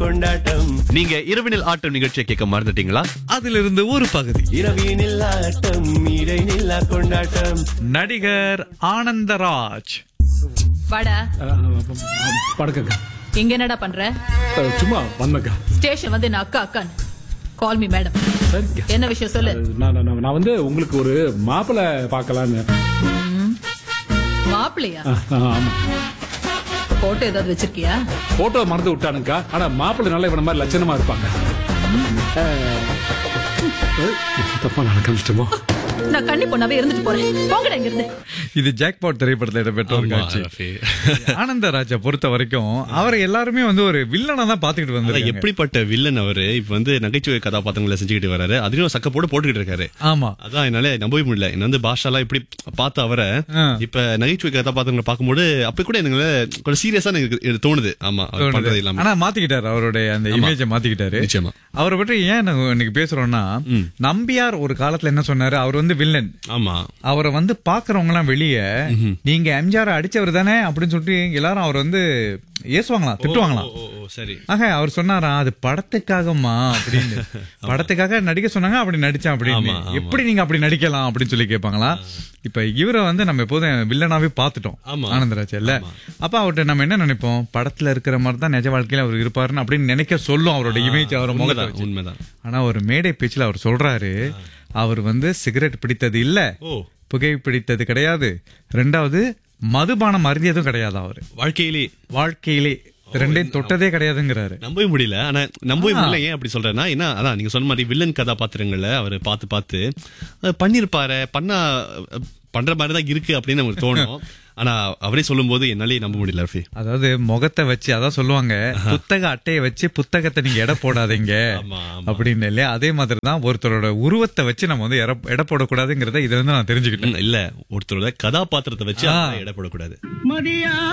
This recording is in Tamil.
கொண்டாட்டம் நீங்க இரவினில் ஆட்டம் நிகழ்ச்சியை கேட்க மறந்துட்டீங்களா அதிலிருந்து ஒரு பகுதி இரவினில் ஆட்டம் இடைநில்லா கொண்டாட்டம் நடிகர் ஆனந்தராஜ் வாடா படக்கக்கா இங்க என்னடா பண்ற அஹ், சும்மா வந்தக்கா ஸ்டேஷன் வந்து நான் அக்கா அக்கான் கால் மீ மேடம் சரிக்கா என்ன விஷயம் சொல்லு நான் நான் நான் வந்து உங்களுக்கு ஒரு மாப்பிள்ளை பார்க்கலான்னு மாப்பிள்ளையா அஹ், அஹ், ஆமா போட்டோ ஏதாவது வச்சிருக்கியா போட்டோ மறந்து விட்டானுக்கா ஆனா மாப்பிள்ளை நல்ல இவன மாதிரி லட்சணமா இருப்பாங்க அஹ், அஹ், தப்பா நடக்கமிச்சிட்டோமோ நான் கண்ணி பொண்ணாவே இருந்துட்டு போறேன் போங்கடா இங்க இருந்து இது ஜாக்பாட் திரைப்படத்தில் இடம்பெற்ற ஒரு ஆமா, காட்சி ரஃபி. ஆனந்தராஜை பொறுத்த வரைக்கும் அவரை எல்லாருமே வந்து ஒரு வில்லனா தான் பாத்துக்கிட்டு அதான் வந்து எப்படிப்பட்ட வில்லன் அவரு இப்ப வந்து நகைச்சுவை கதாபாத்திரங்களை செஞ்சுக்கிட்டு வராரு அதுலயும் சக்க போட்டு போட்டுக்கிட்டு இருக்காரு ஆமா அதான் என்னால நம்பவே முடியல என்ன வந்து பாஷாலாம் இப்படி பார்த்த அவரை ஆ. இப்ப நகைச்சுவை கதாபாத்திரங்களை பார்க்கும்போது அப்ப கூட எனக்கு கொஞ்சம் சீரியஸா எனக்கு இது தோணுது ஆமா அவர் தோணுது. பண்றது இல்லாம ஆனா மாத்திக்கிட்டாரு அவருடைய அந்த இமேஜை மாத்திக்கிட்டாரு நிச்சயமா. அவரை பற்றி ஏன் நாங்க இன்னைக்கு பேசுறோம்னா நம்பியார் ஒரு காலத்துல என்ன சொன்னாரு அவர் வந்து வில்லன் ஆமா அவரை வந்து பாக்குறவங்க எல்லாம் வெளிய நீங்க எம்ஜிஆர் அடிச்சவர் தானே அப்படின்னு சொல்லிட்டு எல்லாரும் அவர் வந்து ஏசுவாங்களாம் திட்டுவாங்களாம் ஓ, ஓ, சரி ஆக அவர் சொன்னாரா அது படத்துக்காகமா அப்படின்னு படத்துக்காக நடிக்க சொன்னாங்க அப்படி நடிச்சேன் அப்படின்னு ஆமா, ஆமா. எப்படி நீங்க அப்படி நடிக்கலாம் அப்படின்னு சொல்லி கேட்பாங்களா இப்ப இவரை வந்து நம்ம எப்போதும் வில்லனாவே பாத்துட்டோம் ஆமா. ஆனந்தராஜ் இல்ல அப்ப அவர்கிட்ட நம்ம என்ன நினைப்போம் படத்துல இருக்கிற மாதிரி தான் நிஜ வாழ்க்கையில அவர் இருப்பாருன்னு அப்படின்னு நினைக்க சொல்லும் அவரோட இமேஜ் அவர் முகத்தை உண்மைதான் வச்சு. உண்மைதான் ஆனா ஒரு மேடை பேச்சுல அவர் சொல்றாரு அவர் வந்து சிகரெட் பிடித்தது இல்ல ஓ புகை பிடித்தது கிடையாது ரெண்டாவது மதுபானம் அருந்தியதும் கிடையாது அவரு வாழ்க்கையிலே வாழ்க்கையிலே ரெண்டையும் தொட்டதே கிடையாதுங்கிறாரு நம்பவே முடியல ஆனா நம்பவே முடியல ஏன் அப்படி சொல்றேன்னா ஏன்னா அதான் நீங்க சொன்ன மாதிரி வில்லன் கதாபாத்திரங்களை அவர் பார்த்து பார்த்து அஹ், பண்ணிருப்பாரு பண்ணா அஹ், பண்ற மாதிரி தான் இருக்கு அப்படின்னு நமக்கு தோணும் ஆனா அவரே சொல்லும்போது என்னாலே நம்ப முடியல ரஃபி அதாவது முகத்தை வச்சு அதான் சொல்லுவாங்க புத்தக அட்டையை வச்சு புத்தகத்தை நீங்க எடை போடாதீங்க ஆமா, ஆமா. அப்படின்னு இல்லையா அதே மாதிரி தான் ஒருத்தரோட உருவத்தை வச்சு நம்ம வந்து எடை- எடை போடக்கூடாதுங்கிறத இதுல இருந்து நான் தெரிஞ்சுக்கிட்டேன் இல்ல ஒருத்தரோட கதாபாத்திரத்தை வச்சு அவரை எடை போடக்கூடாது மதியா